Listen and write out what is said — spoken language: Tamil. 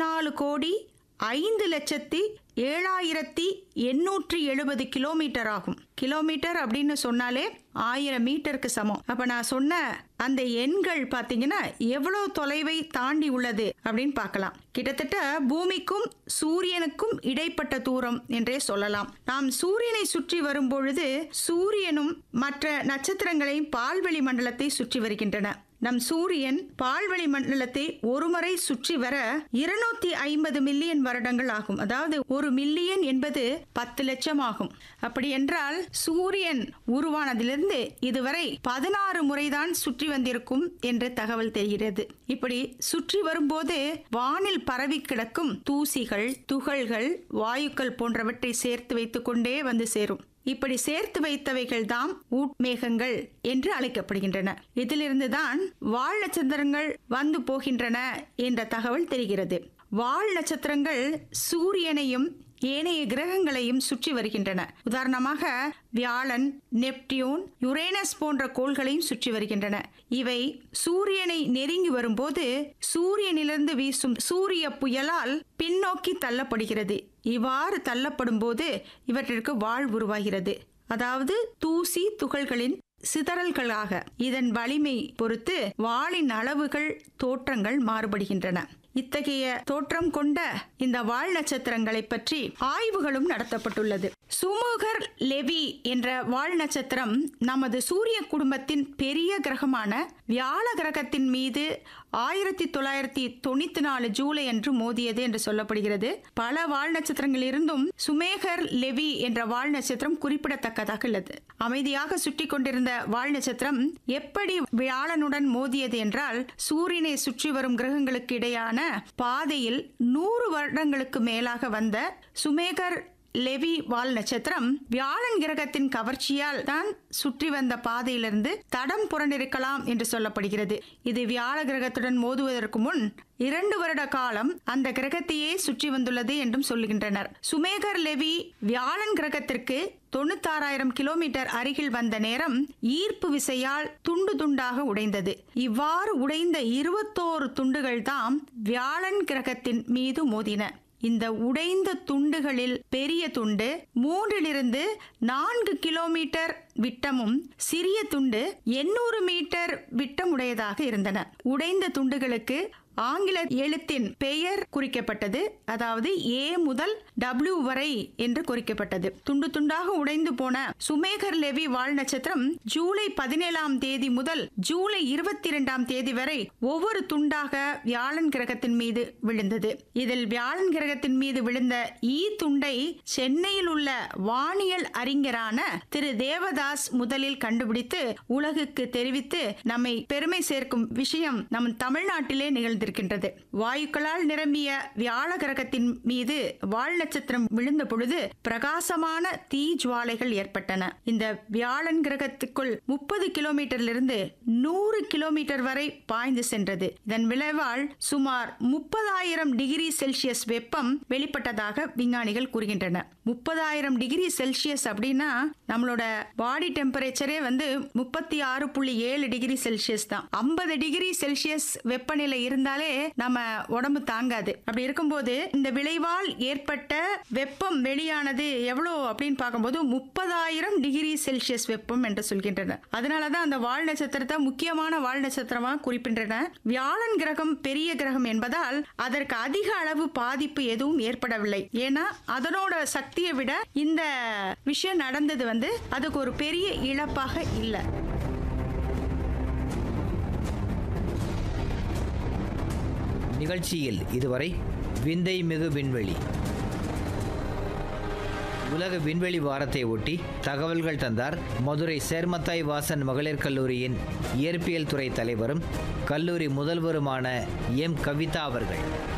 பதினாலு கோடி ஐந்து லட்சத்தி ஏழாயிரத்தி எண்ணூற்றி எழுபது கிலோமீட்டர் ஆகும் கிலோமீட்டர் அப்படின்னு சொன்னாலே ஆயிரம் மீட்டருக்கு சமம் அப்ப நான் சொன்ன அந்த எண்கள் பார்த்தீங்கன்னா எவ்வளவு தொலைவை தாண்டி உள்ளது அப்படின்னு பார்க்கலாம் கிட்டத்தட்ட பூமிக்கும் சூரியனுக்கும் இடைப்பட்ட தூரம் என்றே சொல்லலாம் நாம் சூரியனை சுற்றி வரும் பொழுது சூரியனும் மற்ற நட்சத்திரங்களையும் பால்வெளி மண்டலத்தை சுற்றி வருகின்றன நம் சூரியன் பால்வெளி மண்டலத்தை ஒருமுறை சுற்றி வர இருநூத்தி ஐம்பது மில்லியன் வருடங்கள் ஆகும் அதாவது ஒரு மில்லியன் என்பது பத்து லட்சம் ஆகும் அப்படி என்றால் சூரியன் உருவானதிலிருந்து இதுவரை பதினாறு முறைதான் சுற்றி வந்திருக்கும் என்று தகவல் தெரிகிறது இப்படி சுற்றி வரும்போது வானில் பரவி கிடக்கும் தூசிகள் துகள்கள் வாயுக்கள் போன்றவற்றை சேர்த்து வைத்துக் கொண்டே வந்து சேரும் இப்படி சேர்த்து வைத்தவைகள் தாம் உட்மேகங்கள் என்று அழைக்கப்படுகின்றன இதிலிருந்துதான் வால் நட்சத்திரங்கள் வந்து போகின்றன என்ற தகவல் தெரிகிறது வால் நட்சத்திரங்கள் சூரியனையும் ஏனைய கிரகங்களையும் சுற்றி வருகின்றன உதாரணமாக வியாழன் நெப்டியூன் யுரேனஸ் போன்ற கோள்களையும் சுற்றி வருகின்றன இவை சூரியனை நெருங்கி வரும்போது சூரியனிலிருந்து வீசும் சூரிய புயலால் பின்னோக்கி தள்ளப்படுகிறது இவ்வாறு தள்ளப்படும் போது இவற்றிற்கு வாழ் உருவாகிறது அதாவது தூசி துகள்களின் சிதறல்களாக இதன் வலிமை பொறுத்து வாளின் அளவுகள் தோற்றங்கள் மாறுபடுகின்றன இத்தகைய தோற்றம் கொண்ட இந்த வால் நட்சத்திரங்களை பற்றி ஆய்வுகளும் நடத்தப்பட்டுள்ளது சுமுகர் லெவி என்ற வால் நட்சத்திரம் நமது சூரிய குடும்பத்தின் பெரிய கிரகமான வியாழ கிரகத்தின் மீது ஆயிரத்தி தொள்ளாயிரத்தி தொண்ணூத்தி நாலு ஜூலை அன்று மோதியது என்று சொல்லப்படுகிறது பல வால் நட்சத்திரங்கள் இருந்தும் சுமேகர் லெவி என்ற வால் நட்சத்திரம் குறிப்பிடத்தக்கதாக உள்ளது அமைதியாக சுற்றி கொண்டிருந்த வால் நட்சத்திரம் எப்படி வியாழனுடன் மோதியது என்றால் சூரியனை சுற்றி வரும் கிரகங்களுக்கு இடையான பாதையில் நூறு வருடங்களுக்கு மேலாக வந்த சுமேகர் லெவி வால் நட்சத்திரம் வியாழன் கிரகத்தின் கவர்ச்சியால் தான் சுற்றி வந்த பாதையிலிருந்து தடம் புரண்டிருக்கலாம் என்று சொல்லப்படுகிறது இது வியாழ கிரகத்துடன் மோதுவதற்கு முன் இரண்டு வருட காலம் அந்த கிரகத்தையே சுற்றி வந்துள்ளது என்றும் சொல்லுகின்றனர் சுமேகர் லெவி வியாழன் கிரகத்திற்கு தொண்ணூத்தாறாயிரம் கிலோமீட்டர் அருகில் வந்த நேரம் ஈர்ப்பு விசையால் துண்டு துண்டாக உடைந்தது இவ்வாறு உடைந்த இருபத்தோரு துண்டுகள் தாம் வியாழன் கிரகத்தின் மீது மோதின இந்த உடைந்த துண்டுகளில் பெரிய துண்டு மூன்றிலிருந்து நான்கு கிலோமீட்டர் விட்டமும் சிறிய துண்டு எண்ணூறு மீட்டர் விட்டம் உடையதாக இருந்தன உடைந்த துண்டுகளுக்கு ஆங்கில எழுத்தின் பெயர் குறிக்கப்பட்டது அதாவது ஏ முதல் டபிள்யூ வரை என்று குறிக்கப்பட்டது துண்டு துண்டாக உடைந்து போன சுமேகர் லெவி வால் நட்சத்திரம் ஜூலை பதினேழாம் தேதி முதல் ஜூலை இருபத்தி இரண்டாம் தேதி வரை ஒவ்வொரு துண்டாக வியாழன் கிரகத்தின் மீது விழுந்தது இதில் வியாழன் கிரகத்தின் மீது விழுந்த ஈ துண்டை சென்னையில் உள்ள வானியல் அறிஞரான திரு தேவதாஸ் முதலில் கண்டுபிடித்து உலகுக்கு தெரிவித்து நம்மை பெருமை சேர்க்கும் விஷயம் நம் தமிழ்நாட்டிலே நிகழ்ந்திருக்கின்றது வாயுக்களால் நிரம்பிய வியாழ கிரகத்தின் மீது வால் நட்சத்திரம் விழுந்த பொழுது பிரகாசமான தீ ஜுவாலைகள் ஏற்பட்டன இந்த வியாழன் கிரகத்துக்குள் முப்பது கிலோமீட்டரிலிருந்து நூறு கிலோமீட்டர் வரை பாய்ந்து சென்றது இதன் விளைவால் சுமார் முப்பதாயிரம் டிகிரி செல்சியஸ் வெப்பம் வெளிப்பட்டதாக விஞ்ஞானிகள் கூறுகின்றனர் முப்பதாயிரம் டிகிரி செல்சியஸ் அப்படின்னா நம்மளோட பாடி டெம்பரேச்சரே வந்து முப்பத்தி ஆறு புள்ளி ஏழு டிகிரி செல்சியஸ் தான் ஐம்பது டிகிரி செல்சியஸ் வெப்பநிலை இருந்தாலே நம்ம உடம்பு தாங்காது அப்படி இருக்கும்போது இந்த விளைவால் ஏற்பட்ட வெப்பம் வெளியானது எவ்வளோ அப்படின்னு பார்க்கும்போது முப்பதாயிரம் டிகிரி செல்சியஸ் வெப்பம் என்று சொல்கின்றனர் அதனாலதான் அந்த வால் நட்சத்திரத்தை முக்கியமான வால் நட்சத்திரமா குறிப்பின்றன வியாழன் கிரகம் பெரிய கிரகம் என்பதால் அதற்கு அதிக அளவு பாதிப்பு எதுவும் ஏற்படவில்லை ஏன்னா அதனோட சக்தியை விட இந்த விஷயம் நடந்தது வந்து அதுக்கு ஒரு பெரிய இழப்பாக இல்லை நிகழ்ச்சியில் இதுவரை விந்தை மிகு விண்வெளி உலக விண்வெளி வாரத்தை ஒட்டி தகவல்கள் தந்தார் மதுரை சேர்மத்தாய் வாசன் மகளிர் கல்லூரியின் இயற்பியல் துறை தலைவரும் கல்லூரி முதல்வருமான எம் கவிதா அவர்கள்